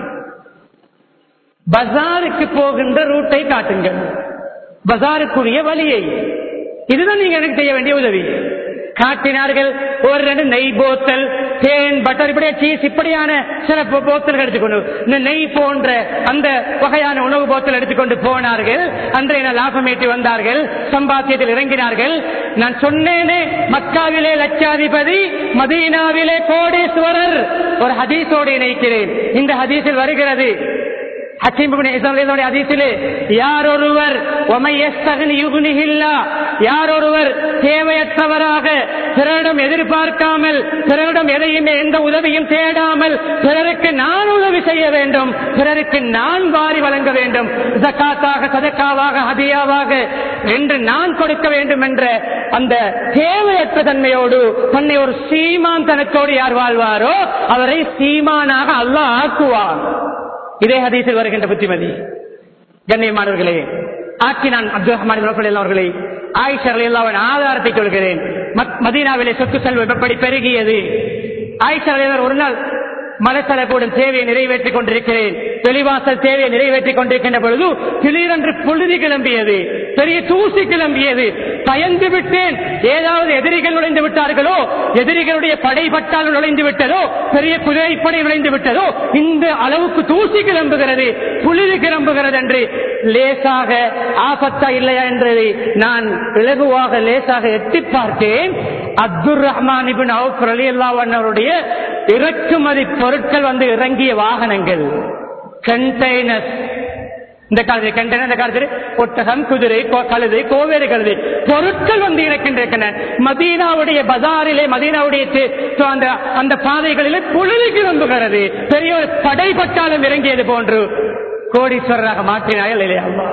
பஜாருக்கு போகின்ற ரூட்டை காட்டுங்கள் பஜாருக்குரிய வழியை இதுதான் நீங்க எனக்கு செய்ய வேண்டிய உதவி காட்டினார்கள் ஒரு ரெண்டு நெய் போத்தல் தேன் பட்டர் இப்படியே சீஸ் இப்படியான சில போ- போத்தல்கள் எடுத்துக்கொண்டு இந்த நெய் போன்ற அந்த வகையான உணவு போத்தல் எடுத்துக்கொண்டு போனார்கள் அன்றைய நாள் லாபம் ஈட்டி வந்தார்கள் சம்பாத்தியத்தில் இறங்கினார்கள் நான் சொன்னேனே மக்காவிலே லட்சாதிபதி மதீனாவிலே கோடீஸ்வரர் ஒரு ஹதீஸோடு இணைக்கிறேன் இந்த ஹதீஸில் வருகிறது ஹக்கீம் இப்னு ஹிசாம் ரலியல்லாஹு அன்ஹு ஹதீஸிலே யார் ஒருவர் வமை யஸ்தக்னி யுக்னிஹில்லா யார் ஒருவர் தேவையற்றவராக பிறரிடம் எதிர்பார்க்காமல் பிறரிடம் எதையுமே எந்த உதவியும் தேடாமல் பிறருக்கு நான் உதவி செய்ய வேண்டும் பிறருக்கு நான் வாரி வழங்க வேண்டும் ஜக்காத்தாக சதக்காவாக ஹதியாவாக என்று நான் கொடுக்க வேண்டும் என்ற அந்த தேவையற்ற தன்மையோடு தன்னை ஒரு சீமான் தனத்தோடு யார் வாழ்வாரோ அவரை சீமானாக அல்லாஹ் ஆக்குவான் இதே ஹதீஸில் வருகின்ற புத்திமதி கண்ணியமானவர்களே ஆக்கி நான் அப்துல் ரஹ்மான் இப்ராஹிம் அவர்களை ஆயிஷர்கள் எல்லாம் ஆதாரத்தை சொல்கிறேன் மத்- மதீனாவிலே சொத்து செல்வம் எப்படி பெருகியது ஆயிஷர்கள் ஒரு நாள் மலசலக்கூடும் தேவையை நிறைவேற்றிக் கொண்டிருக்கிறேன் வெளிவாசல் தேவையை நிறைவேற்றிக் கொண்டிருக்கின்ற பொழுது திடீரென்று புழுதி கிளம்பியது பெரிய தூசி கிளம்பியது பயந்து விட்டேன் ஏதாவது எதிரிகள் நுழைந்து விட்டார்களோ எதிரிகளுடைய படை பட்டால் நுழைந்து விட்டதோ பெரிய குதிரைப்படை நுழைந்து விட்டதோ இந்த அளவுக்கு தூசி கிளம்புகிறது புழுதி கிளம்புகிறது என்று லேசாக ஆபத்தா இல்லையா என்றதை நான் இலகுவாக லேசாக எட்டி பார்த்தேன் அப்துல் ரஹ்மான் இபின் அவுப் ரலியல்லாஹு அன்ஹு அவருடைய இறக்குமதி பொருட்கள் வந்து இறங்கிய வாகனங்கள் கண்டெய்னர்ஸ் இந்த காலத்தில் கண்டெய்னர் இந்த காலத்தில் ஒட்டகம் குதிரை கோ- கழுதை கோவேறு கழுதை பொருட்கள் வந்து இறக்கின்றன மதீனாவுடைய பஜாரிலே மதீனாவுடைய தே- தோ- அந்த அந்த பாதைகளிலே புழுதி கிளம்புகிறது பெரிய ஒரு படைப்பட்டாலும் இறங்கியது போன்று கோடீஸ்வரராக மாற்றினார்கள் இல்லையா அல்லாஹ்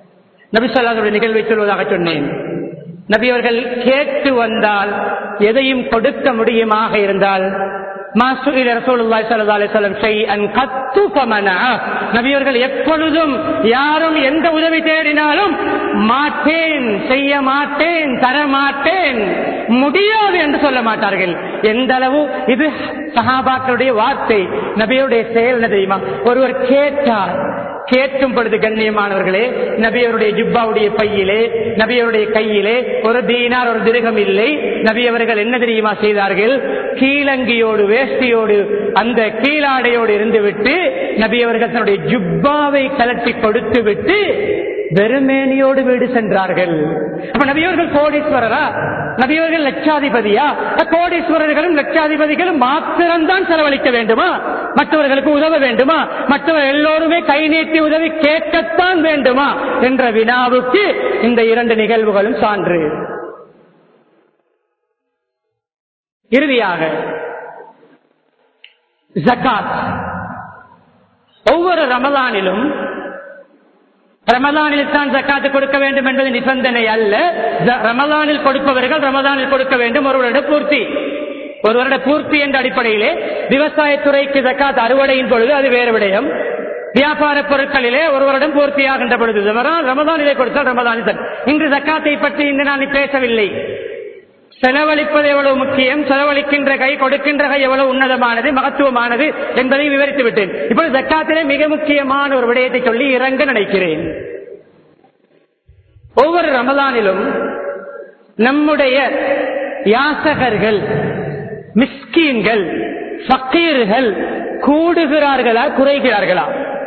நபி சொல்லாதோட நிகழ்வை சொல்வதாக சொன்னேன் நபி அவர்கள் கேட்டு வந்தால் எதையும் கொடுக்க முடியுமாக இருந்தால் மாசுகில ரசூலுல்லாஹி ஸல்லல்லாஹு அலைஹி வஸல்லம் ஷைஅன் கத்து ஃபமனா நபி அவர்கள் எப்பொழுதும் யாரும் எந்த உதவி தேடினாலும் மாட்டேன் செய்ய மாட்டேன் தர மாட்டேன் முடியாது என்று சொல்ல மாட்டார்கள் எந்த அளவு இது சஹாபாக்களுடைய வார்த்தை நபியுடைய செயல் என்ன தெரியுமா ஒருவர் கேட்டார் கேட்கும் பொழுது கண்ணியமானவர்களே நபியவருடைய ஜுப்பாவுடைய பையிலே நபியவருடைய கையிலே ஒரு தீனார் ஒரு திருகம் இல்லை நபியவர்கள் என்ன தெரியுமா செய்தார்கள் கீழங்கியோடு வேஷ்டியோடு அந்த கீழாடையோடு இருந்துவிட்டு நபியவர்கள் தன்னுடைய ஜுப்பாவை கலட்டி கொடுத்து விட்டு வெறுமேனியோடு வீடு சென்றார்கள் அப்ப நபியவர்கள் கோடீஸ்வரரா நபியவர்கள் லட்சாதிபதியா கோடீஸ்வரர்களும் லட்சாதிபதிகளும் மாத்திரம்தான் செலவழிக்க வேண்டுமா மற்றவர்களுக்கு உதவ வேண்டுமா மற்றவர் எல்லோருமே கை நீட்டி உதவி கேட்கத்தான் வேண்டுமா என்ற வினாவுக்கு இந்த இரண்டு நிகழ்வுகளும் சான்று இறுதியாக ஜக்காத் ஒவ்வொரு ரமலானிலும் ரமலானில் தான் ஜக்காத்து கொடுக்க வேண்டும் என்பது நிபந்தனை அல்ல ஜ- ரமலானில் கொடுப்பவர்கள் ரமலானில் கொடுக்க வேண்டும் ஒரு வருட பூர்த்தி ஒரு வருட பூர்த்தி என்ற அடிப்படையிலே விவசாயத்துறைக்கு ஜக்காத் அறுவடையின் பொழுது அது வேறு விடயம் வியாபார பொருட்களிலே ஒரு வருடம் பூர்த்தியாகின்ற பொழுது ரமலான் ரமலானிலே கொடுத்தால் ரமலானில் தான். இன்று ஜக்காத்தை பற்றி இன்று நான் பேசவில்லை செலவழிப்பது எவ்வளவு முக்கியம் செலவழிக்கின்ற கை கொடுக்கின்ற கை எவ்வளவு உன்னதமானது மகத்துவமானது என்பதை விவரித்து விட்டேன் இப்பொழுது ஜக்காத்திலே மிக முக்கியமான ஒரு விடயத்தை சொல்லி இறங்க நினைக்கிறேன் ஒவ்வொரு ரமலானிலும் நம்முடைய யாசகர்கள் மிஸ்கீன்கள் ஃபக்கீர்கள் கூடுகிறார்களா குறைகிறார்களா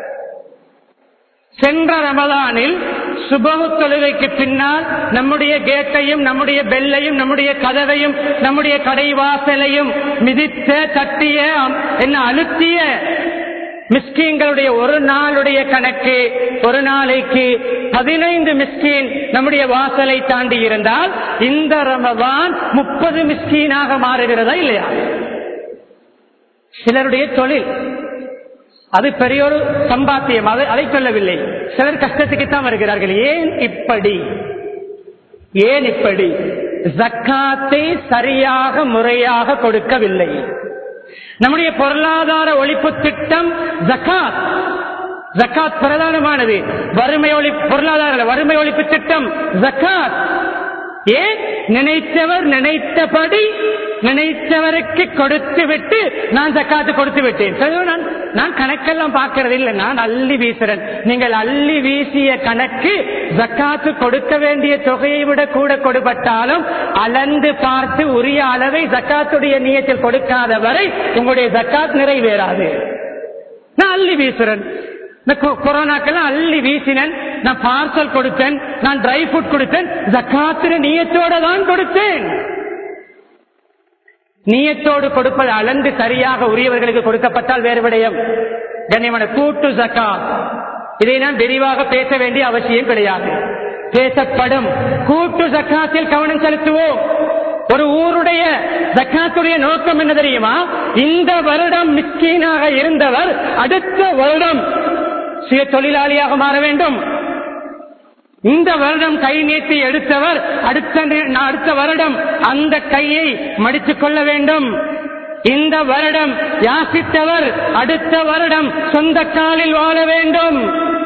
சென்ற ரமலானில் சுபகு தொழுகைக்கு பின்னால் நம்முடைய கேட்டையும் நம்முடைய பெல்லையும் நம்முடைய கதவையும் நம்முடைய கடைவாசலையும் மிதித்த தட்டிய அம்- என்ன அழுத்திய மிஸ்கீன்களுடைய ஒரு நாளுடைய கணக்கு ஒரு நாளைக்கு பதினைந்து மிஸ்கீன் நம்முடைய வாசலை தாண்டி இருந்தால் இந்த ரமதான் முப்பது மிஸ்கீனாக மாறுகிறதா இல்லையா சிலருடைய தொழில் அது பெரிய ஒரு சம்பாத்தியம் அதை அதை சொல்லவில்லை சிலர் கஷ்டத்துக்குத்தான் வருகிறார்கள் ஏன் இப்படி ஏன் இப்படி ஜக்காத்தை சரியாக முறையாக கொடுக்கவில்லை நம்முடைய பொருளாதார ஒழிப்பு திட்டம் ஜக்காத் ஜக்காத் பிரதானமானது வறுமை ஒழி பொருளாதார வறுமை ஒழிப்பு திட்டம் ஜக்காத் ஏன் நினைத்தவர் நினைத்தபடி நினைத்தவருக்கு கொடுத்து விட்டு நான் ஜக்காத்து கொடுத்து விட்டேன் சரி, நான் நான் கணக்கெல்லாம் பார்க்கறது இல்லை நான் அள்ளி வீசுறேன் நீங்கள் அள்ளி வீசிய கணக்கு ஜக்காத்து கொடுக்க வேண்டிய தொகையை விட கூட கொடுப்பட்டாலும் அளந்து பார்த்து உரிய அளவை ஜக்காத்துடைய நியத்தில் கொடுக்காத வரை உங்களுடைய ஜக்காத் நிறைவேறாது நான் அள்ளி வீசுறேன் இந்த கொ- கொரோனாக்கெல்லாம் அள்ளி வீசினேன் நான் பார்சல் கொடுத்தேன் நான் ட்ரை ஃப்ரூட் கொடுத்தேன் ஜக்காத்திர நீயத்தோட தான் கொடுத்தேன் நீயத்தோடு கொடுப்பது அளந்து சரியாக உரியவர்களுக்கு கொடுக்கப்பட்டால் வேறு விடயம் கண்ணியமான கூட்டு ஜக்கா இதை நான் விரிவாக பேச வேண்டிய அவசியம் கிடையாது பேசப்படும் கூட்டு ஜக்காத்தில் கவனம் செலுத்துவோம் ஒரு ஊருடைய ஜக்காத்துடைய நோக்கம் என்ன தெரியுமா இந்த வருடம் மிஸ்கீனாக இருந்தவர் அடுத்த வருடம் சுய தொழிலாளியாக மாற வேண்டும் இந்த வருடம் கை நீட்டி எடுத்தவர் அடுத்த நி- அடுத்த வருடம் அந்த கையை மடித்துக் கொள்ள வேண்டும் இந்த வருடம் யாசித்தவர் அடுத்த வருடம் சொந்த காலில் வாழ வேண்டும்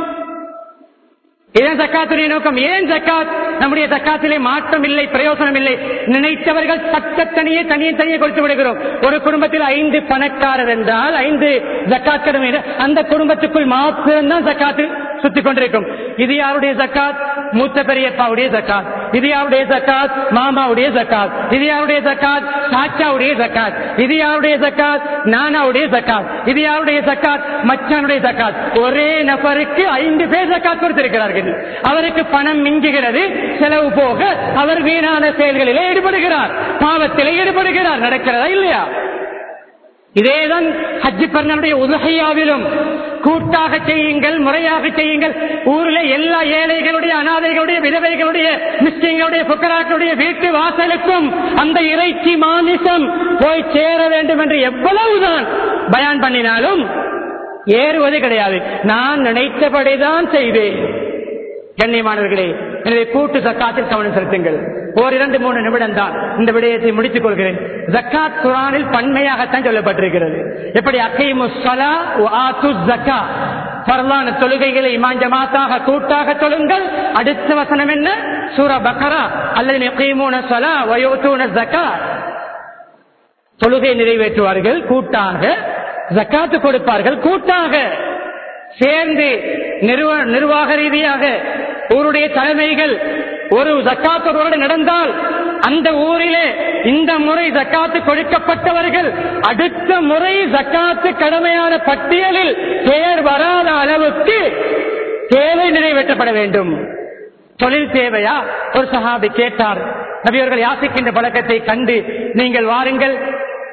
இதன் ஜக்காத்துடைய நோக்கம் ஏன் ஜக்காத் நம்முடைய ஜக்காத்திலே மாற்றம் இல்லை பிரயோசனம் இல்லை நினைத்தவர்கள் சட்டத்தனியே தனியே தனியே கொடுத்து விடுகிறோம் ஒரு குடும்பத்தில் ஐந்து பணக்காரர் என்றால் ஐந்து ஜக்காத் கடமை அந்த குடும்பத்துக்குள் மாத்திரம்தான் ஜக்காத்து சுத்தி கொண்டிருக்கும் இது யாருடைய ஜக்காத் மூத்த பெரியப்பாவுடைய ஜக்காத் இது யாருடைய ஜக்காத் மாமாவுடைய ஜக்காத் இது யாருடைய ஜக்காத் சாச்சாவுடைய ஜக்காத் இது யாருடைய ஜக்காத் நானாவுடைய ஜக்காத் இது யாருடைய ஜக்காத் மச்சானுடைய ஜக்காத் ஒரே நபருக்கு ஐந்து பேர் ஜக்காத் கொடுத்திருக்கிறார்கள் அவருக்கு பணம் மிஞ்சுகிறது செலவு போக அவர் வீணான செயல்களிலே ஈடுபடுகிறார் பாவத்திலே ஈடுபடுகிறார் நடக்கிறதா இல்லையா இதேதான் ஹஜ்ஜி பெருநாளுடைய உதகையாவிலும் கூட்டாக செய்யுங்கள் முறையாக செய்யுங்கள் ஊரில் எல்லா ஏழைகளுடைய அனாதைகளுடைய விதவைகளுடைய மிஸ்கிங்களுடைய புக்கராக்களுடைய வீட்டு வாசலுக்கும் அந்த இறைச்சி மாமிசம் போய் சேர வேண்டும் என்று எவ்வளவுதான் பயான் பண்ணினாலும் ஏறுவது கிடையாது நான் நினைத்தபடிதான் செய்வேன் கண்ணியமானவர்களே எனவே கூட்டு ஜக்காத்தில் கவனம் செலுத்துங்கள் ஓர் இரண்டு மூணு நிமிடம் தான் இந்த விடயத்தை முடித்துக் கொள்கிறேன் ஜக்காத் குரானில் பன்மையாகத்தான் சொல்லப்பட்டிருக்கிறது எப்படி அக்கைமு சலா ஆத்து ஜக்கா பரலான தொழுகைகளை இமாஞ்சமாத்தாக கூட்டாக தொழுங்கள் அடுத்த வசனம் என்ன சூரா பக்கரா அல்லது நெக்கீமூன சலா வயோத்தூன ஜக்கா தொழுகை நிறைவேற்றுவார்கள் கூட்டாக ஜக்காத்து கொடுப்பார்கள் கூட்டாக சேர்ந்து நிர்வ- நிர்வாக ரீதியாக ஊருடைய தலைமைகள் ஒரு ஜக்காத்தோடு நடந்தால் அந்த ஊரிலே இந்த முறை ஜக்காத்து கொடுக்கப்பட்டவர்கள் அடுத்த முறை ஜக்காத்து கடமையான பட்டியலில் பெயர் வராத அளவுக்கு தேவை நிறைவேற்றப்பட வேண்டும் தொழில் தேவையா ஒரு சஹாபி கேட்டார் நபியவர்கள் யாசிக்கின்ற பழக்கத்தை கண்டு நீங்கள் வாருங்கள்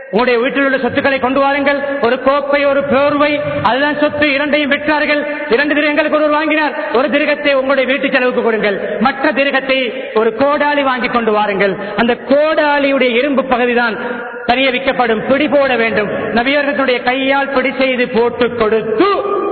உங்களுடைய வீட்டில் உள்ள சொத்துக்களை கொண்டு வாருங்கள் ஒரு கோப்பை ஒரு போர்வை அதுதான் சொத்து இரண்டையும் பெற்றார்கள் இரண்டு திருகங்களுக்கு ஒருவர் வாங்கினார் ஒரு திருகத்தை உங்களுடைய வீட்டு செலவுக்கு கொடுங்கள் மற்ற திருகத்தை ஒரு கோடாலி வாங்கி கொண்டு வாருங்கள் அந்த கோடாலியுடைய இரும்பு பகுதிதான் தனியே விற்கப்படும் பிடி போட வேண்டும் நபியர்களுடைய கையால் பிடி செய்து போட்டு கொடுத்து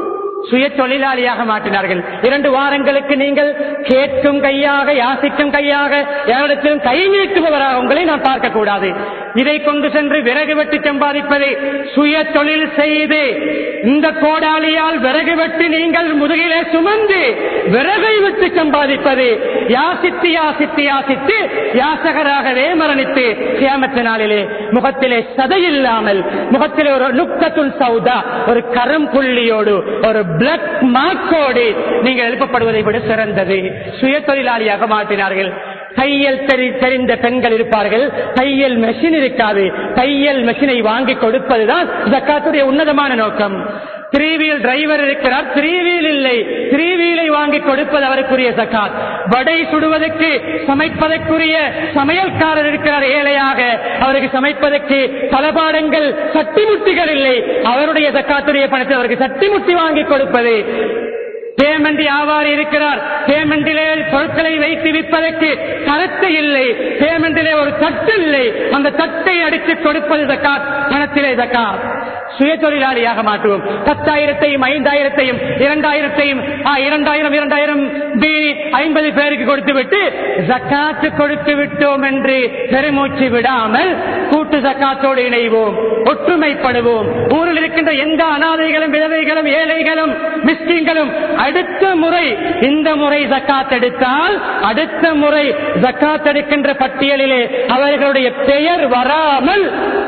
சுய தொழிலாளியாக மாற்றினார்கள் இரண்டு வாரங்களுக்கு நீங்கள் கேட்கும் கையாக யாசிக்கும் கையாக யாரிடத்திலும் கை நீட்டுபவராக உங்களை நான் பார்க்க கூடாது இதை கொண்டு சென்று விறகு வெட்டி சம்பாதிப்பதை சுய தொழில் செய்து இந்த கோடாலியால் விறகு வெட்டி நீங்கள் முதுகிலே சுமந்து விறகை விட்டு சம்பாதிப்பது யாசித்து யாசித்து யாசித்து யாசகராகவே மரணித்து கியாமத்து நாளிலே முகத்திலே சதையில்லாமல் முகத்திலே ஒரு நுக்கத்துள் சௌதா ஒரு கரம் புள்ளியோடு ஒரு பிளக் மார்க்கோடு நீங்கள் எழுப்பப்படுவதை விட சிறந்தது சுய தொழிலாளியாக மாற்றினார்கள் தையல் தெரி- தெரிந்த பெண்கள் இருப்பார்கள் தையல் மெஷின் இருக்காது தையல் மெஷினை வாங்கி கொடுப்பதுதான் ஜக்காத்துடைய உன்னதமான நோக்கம் த்ரீ வீல் டிரைவர் இருக்கிறார் த்ரீ வீல் இல்லை த்ரீ வீலை வாங்கி கொடுப்பது அவருக்குரிய ஜக்காத் வடை சுடுவதற்கு சமைப்பதற்குரிய சமையல்காரர் இருக்கிறார் ஏழையாக அவருக்கு சமைப்பதற்கு தளபாடங்கள் சட்டிமுட்டிகள் இல்லை அவருடைய ஜக்காத்துடைய பணத்தை அவருக்கு சட்டிமுட்டி வாங்கி கொடுப்பது பேமெண்ட் வியாபாரி இருக்கிறார் பேமெண்டிலே பொருட்களை வைத்து விற்பதற்கு கருத்து இல்லை பேமெண்டிலே ஒரு தட்டு இல்லை அந்த தட்டை அடித்து கொடுப்பது ஜக்காத் பணத்திலே ஜக்காத் சுய தொழிலாளியாக மாற்றுவோம் பத்தாயிரத்தையும் ஐந்தாயிரத்தையும் இரண்டாயிரத்தையும் ஆ, இரண்டாயிரம் இரண்டாயிரம் பீடி ஐம்பது பேருக்கு கொடுத்து விட்டு ஜக்காத்து கொடுத்து விட்டோம் என்று பெருமூச்சு விடாமல் கூட்டு ஜக்காத்தோடு இணைவோம் ஒற்றுமைப்படுவோம் ஊரில் இருக்கின்ற எந்த அனாதைகளும் விதவைகளும் ஏழைகளும் மிஸ்கின்களும் அடுத்த முறை இந்த முறை ஜக்காத் எடுத்தால் அடுத்த முறை ஜக்காத் எடுக்கின்ற பட்டியலிலே அவர்களுடைய பெயர் வராமல்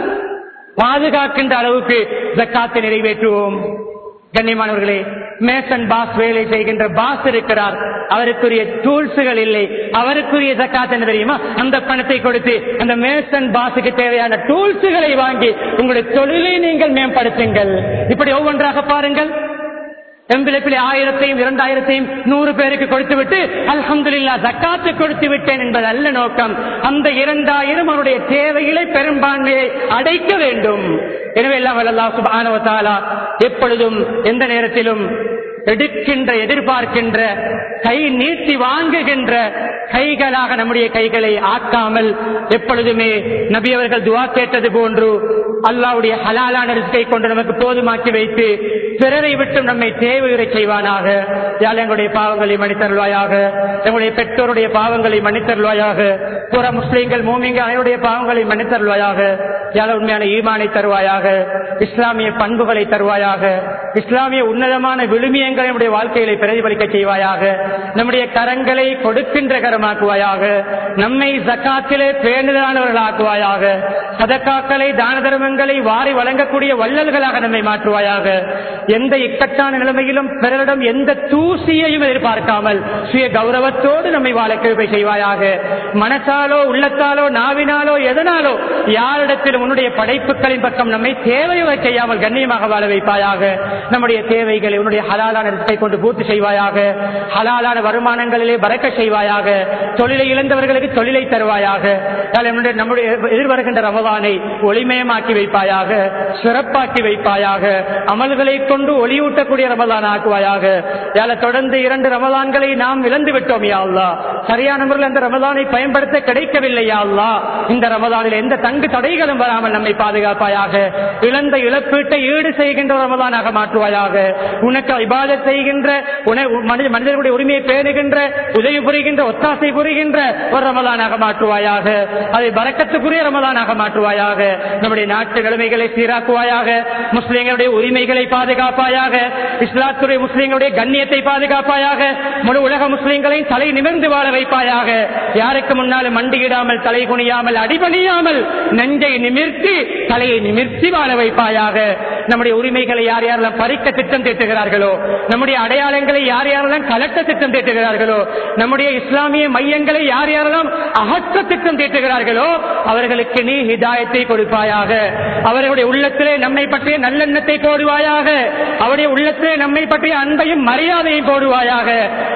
பாதுகாக்கின்ற அளவுக்கு ஜக்காத்தை நிறைவேற்றுவோம் கண்ணியமானவர்களே மேசன் பாஸ் வேலை செய்கின்ற பாஸ் இருக்கிறார் அவருக்குரிய டூல்ஸுகள் இல்லை அவருக்குரிய ஜக்காத் என்ன தெரியுமா அந்த பணத்தை கொடுத்து அந்த மேசன் பாஸுக்கு தேவையான டூல்ஸுகளை வாங்கி உங்களுடைய தொழிலை நீங்கள் மேம்படுத்துங்கள் இப்படி ஒவ்வொன்றாக பாருங்கள் எம்பிளப்பிலே ஆயிரத்தையும் இரண்டாயிரத்தையும் நூறு பேருக்கு கொடுத்து விட்டு அல்ஹம்துலில்லா ஜக்காத்து கொடுத்து விட்டேன் என்பது அல்ல நோக்கம் அந்த இரண்டாயிரம் அவருடைய தேவைகளை பெரும்பான்மையை அடைக்க வேண்டும் எனவே எல்லாம் அல்லாஹ் சுப்ஹானஹு வ தஆலா எப்பொழுதும் எந்த நேரத்திலும் எடுக்கின்ற எதிர்பார்க்கின்ற கை நீட்டி வாங்குகின்ற கைகளாக நம்முடைய கைகளை ஆக்காமல் எப்பொழுதுமே நபி அவர்கள் துவா கேட்டது போன்று அல்லாவுடைய ஹலாலான ரிஸ்கை கொண்டு நமக்கு போதுமாக்கி வைத்து பிறரை விட்டு நம்மை தேவையுறை செய்வானாக யாழ் எங்களுடைய பாவங்களை மன்னித்தருள்வாயாக எங்களுடைய பெற்றோருடைய பாவங்களை மன்னித்தருள்வாயாக புற முஸ்லீம்கள் மூமிங்க அனைவருடைய பாவங்களை மன்னித்தருள்வாயாக யாழ் உண்மையான ஈமானை தருவாயாக இஸ்லாமிய பண்புகளை தருவாயாக இஸ்லாமிய உன்னதமான விழுமியங்களை நம்முடைய வாழ்க்கையில பிரதிபலிக்க செய்வாயாக நம்முடைய கரங்களை கொடுக்கின்ற கரமாக்குவாயாக நம்மை ஜக்காத்திலே பேணுதலானவர்களாக்குவாயாக சதக்காக்களை தான தர்மங்களை வாரி வழங்கக்கூடிய வள்ளல்களாக நம்மை மாற்றுவாயாக எந்த இக்கட்டான நிலைமையிலும் பிறரிடம் எந்த தூசியையும் எதிர்பார்க்காமல் சுய கௌரவத்தோடு நம்மை வாழ கிருபை செய்வாயாக மனசாலோ உள்ளத்தாலோ நாவினாலோ எதனாலோ யாரிடத்திலும் உன்னுடைய படைப்புகளின் பக்கம் நம்மை தேவையை செய்யாமல் கண்ணியமாக வாழ வைப்பாயாக நம்முடைய தேவைகளை உன்னுடைய ஹலாலான ரிஸ்கை கொண்டு பூர்த்தி செய்வாயாக ஹலாலான வருமானங்களிலே பறக்க செய்வாயாக தொழிலை இழந்தவர்களுக்கு தொழிலை தருவாயாக யாழ் நம்முடைய நம்முடைய எதிர்வருகின்ற ரமதானை ஒளிமயமாக்கி வைப்பாயாக சிறப்பாக்கி வைப்பாயாக அமல்களை கொண்டு ஒளியூட்டக்கூடிய ரமதான் ஆக்குவாயாக யாழ தொடர்ந்து இரண்டு ரமதான்களை நாம் இழந்து விட்டோம் யா அல்லாஹ் சரியான முறையில் அந்த ரமதானை பயன்படுத்த கிடைக்கவில்லை யா அல்லாஹ் இந்த ரமதானில் எந்த தங்கு தடைகளும் வராமல் நம்மை பாதுகாப்பாயாக இழந்த இழப்பீட்டை ஈடு செய்கின்ற ரமதானாக மாற்றுவாயாக உனக்கு இபாதத் செய்கின்ற உன- மனித- மனிதர்களுடைய உரிமையை பேணுகின்ற உதவி புரிகின்ற ஒத்தாசை புரிகின்ற ஒரு ரமதானாக மாற்றுவாயாக அதை பறக்கத்துக்குரிய ரமதானாக மாற்றுவாயாக நம்முடைய நாட்டு நிலைமைகளை சீராக்குவாயாக முஸ்லிம்களுடைய உரிமைகளை பாதுகாப்பாயாக இஸ்லாத்துடைய முஸ்லிம்களுடைய கண்ணியத்தை பாதுகாப்பாயாக முழு உலக முஸ்லிம்களை தலை நிமிர்ந்து வாழ வைப்பாயாக யாருக்கு முன்னாலும் மண்டியிடாமல் தலை குனியாமல் அடிபணியாமல் நெஞ்சை நிமிர்த்தி தலையை நிமிர்த்தி வாழ வைப்பாயாக நம்முடைய உரிமைகளை யார் யாரெல்லாம் பறிக்க திட்டம் தீட்டுகிறார்களோ நம்முடைய அடையாளங்களை யார் யாரெல்லாம் கலட்ட திட்டம் தீட்டுகிறார்களோ நம்முடைய இஸ்லாமிய மையங்களை யார் யாரெல்லாம் அகற்ற திட்டம் தீட்டுகிறார்களோ அவர்களுக்கு நீ ஹிதாயத்தை கொடுப்பாயாக அவர்களுடைய உள்ளத்திலே நம்மை பற்றிய நல்லெண்ணத்தை போடுவாயாக அவருடைய உள்ளத்திலே நம்மை பற்றிய அன்பையும் மரியாதையும் போடுவாயாக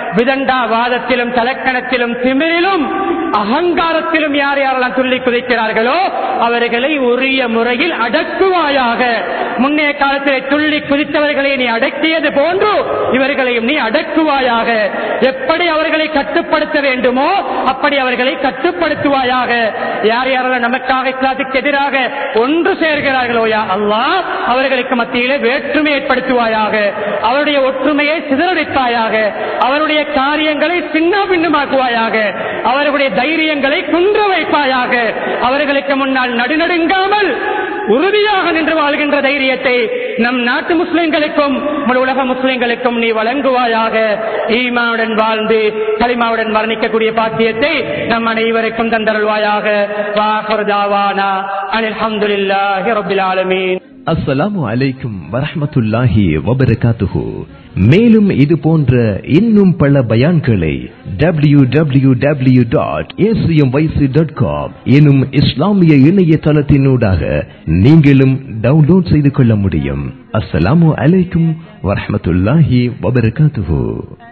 விதண்டாவாதத்திலும் தலக்கணத்திலும் திமிரிலும் அகங்காரத்திலும் யார் யாரெல்லாம் துள்ளி குதிக்கிறார்களோ அவர்களை உரிய முறையில் அடக்குவாயாக முன்னைய காலத்திலே துள்ளி குதித்தவர்களை நீ அடக்கியது போன்று இவர்களையும் நீ அடக்குவாயாக எப்படி அவர்களை கட்டுப்படுத்த வேண்டுமோ அப்படி அவர்களை கட்டுப்படுத்துவாயாக யார் யாரெல்லாம் நமக்காக இஸ்லாத்துக்கு எதிராக ஒன்று சேர்கிறார்களோ யா அல்லாஹ் அவர்களுக்கு மத்தியிலே வேற்றுமை ஏற்படுத்துவாயாக அவருடைய ஒற்றுமையை சிதறடிப்பாயாக அவருடைய காரியங்களை சின்ன பின்னமாக்குவாயாக அவர்களுடைய தைரியங்களை குன்ற வைப்பாயாக அவர்களுக்கு முன்னால் நடுநடுங்காமல் உறுதியாக நின்று வாழ்கின்ற தைரியத்தை நம் நாட்டு முஸ்லிம்களுக்கும் முழு உலக முஸ்லிம்களுக்கும் நீ வழங்குவாயாக ஈமாவுடன் வாழ்ந்து களிமாவுடன் மரணிக்கக்கூடிய பாக்கியத்தை நம் அனைவருக்கும் தந்தருள்வாயாக வாஹர்தாவானா அனில் அஹமதுல்லாஹி ரபில் ஆலமீன் அஸ்ஸலாமு அலைக்கும் வரஹ்மத்துல்லாஹி வபரகாத்துஹு மேலும் இது போன்ற இன்னும் பல பயான்களை W W W dot dot com எனும் இஸ்லாமிய இணையதளத்தினூடாக நீங்களும் டவுன்லோட் செய்து கொள்ள முடியும் அஸ்ஸலாமு அலைக்கும் வரஹ்மத்துல்லாஹி வபரகாத்துஹு